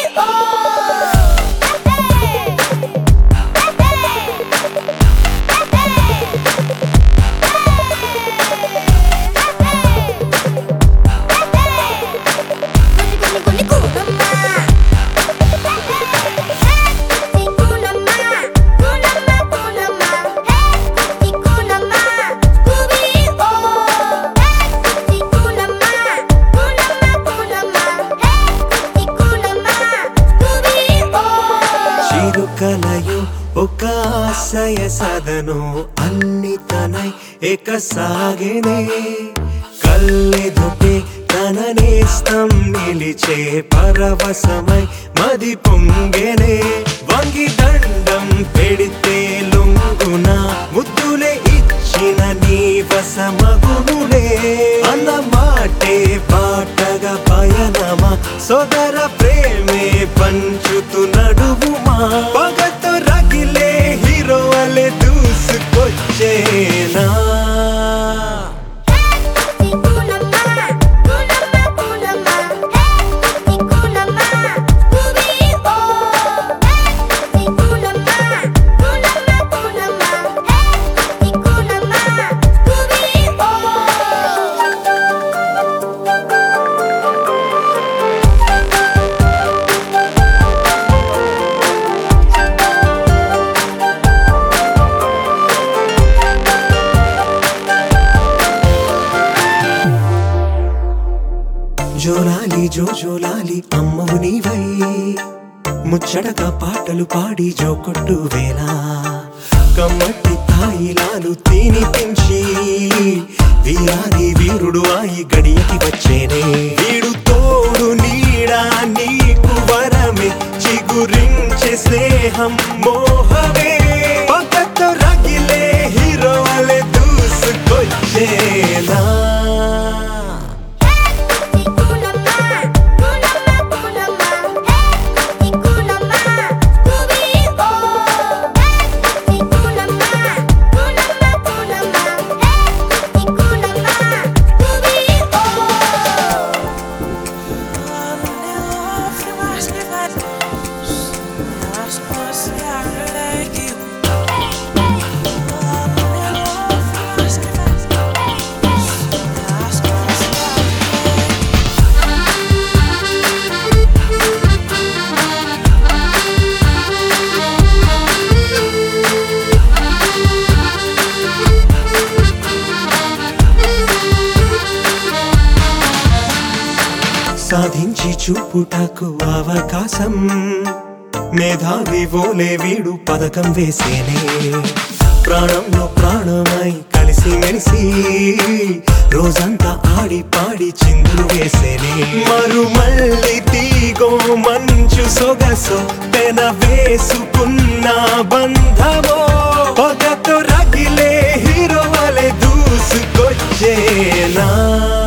చిరుకలయు ఒక ఆశయ సదను అన్ని తనై ఏక సాగెనే కల్లెదుటే తన నేస్తం నిలిచే పరవశమై మది పొంగెనే వంగి దండం పెడితే లొంగున ముద్దులే ఇచ్చిన నీ వసమగునులే అన్న మాటే పాటగా పయనమా సోదర ప్రేమే పంచుతూ నడువుమా పగతో రగిలే హీరో అలే దూసుకొచ్చేనా జోలాలి జో జోలాలి అమ్మవు నీవై ముచ్చటగా పాటలు పాడి జో కొట్టు వేళ కమ్మట్టి తాయిలాలు తినిపించి వీరాది వీరుడు ఆయి గడియకి వచ్చేనే వీడు తోడు నీడా నీకు వరమే చిగురించే స్నేహం మోహమే పక్కతో రగిలే హీరో అలే దూసుకొచ్చేనా సాధించి చూపుటకు అవకాశం మేధావి ఓలే వీడు పథకం వేసేనే ప్రాణంలో ప్రాణమై కలిసి మెలిసి రోజంతా ఆడి పాడి చిందులు వేసేనే మరు మళ్ళీ తీగో మంచు సొగసు పెన వేసుకున్న బంధమో పగతో రగిలే హీరో వలె దూసుకొచ్చేనా